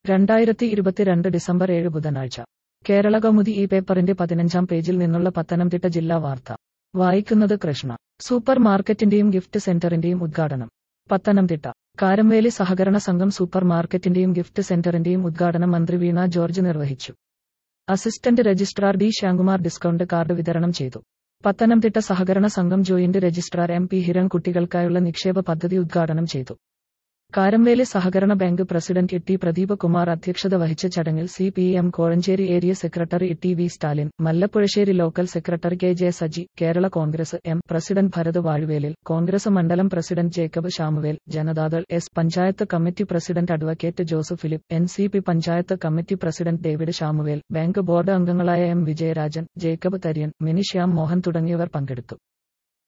രണ്ടായിരത്തി ഇരുപത്തിരണ്ട് ഡിസംബർ ഏഴ് ബുധനാഴ്ച കേരള കൗമുദി ഈ പേപ്പറിന്റെ പതിനഞ്ചാം പേജിൽ നിന്നുള്ള പത്തനംതിട്ട ജില്ലാ വാർത്ത വായിക്കുന്നത് കൃഷ്ണ സൂപ്പർ മാർക്കറ്റിന്റെയും ഗിഫ്റ്റ് സെന്ററിന്റെയും ഉദ്ഘാടനം പത്തനംതിട്ട കാരംവേലി സഹകരണ സംഘം സൂപ്പർ മാർക്കറ്റിന്റെയും ഗിഫ്റ്റ് സെന്ററിന്റെയും ഉദ്ഘാടനം മന്ത്രി വീണ ജോർജ് നിർവഹിച്ചു assistant registrar D Shyamkumar discount card വിതരണം ചെയ്തു പത്തനംതിട്ട സഹകരണ സംഘം joint registrar M P Hiran കുട്ടികൾക്കായുള്ള നിക്ഷേപ പദ്ധതി ഉദ്ഘാടനം ചെയ്തു കാരംവേലി സഹകരണ bank president E T Pradeep Kumar അധ്യക്ഷത വഹിച്ച ചടങ്ങിൽ C P M Kozhencherry area secretary E T V Stalin Mallappuzhassery local secretary K J Saji Kerala Congress M president Bharath Vazhuvelil Congress മണ്ഡലം president Jacob Shamuel Janata Dal S panchayat committee president advocate Joseph Philip N C P panchayat committee president David Shamuel bank board അംഗങ്ങളായ M Vijayarajan Jacob Thariyan Mini Shyam Mohan തുടങ്ങിയവർ പങ്കെടുത്തു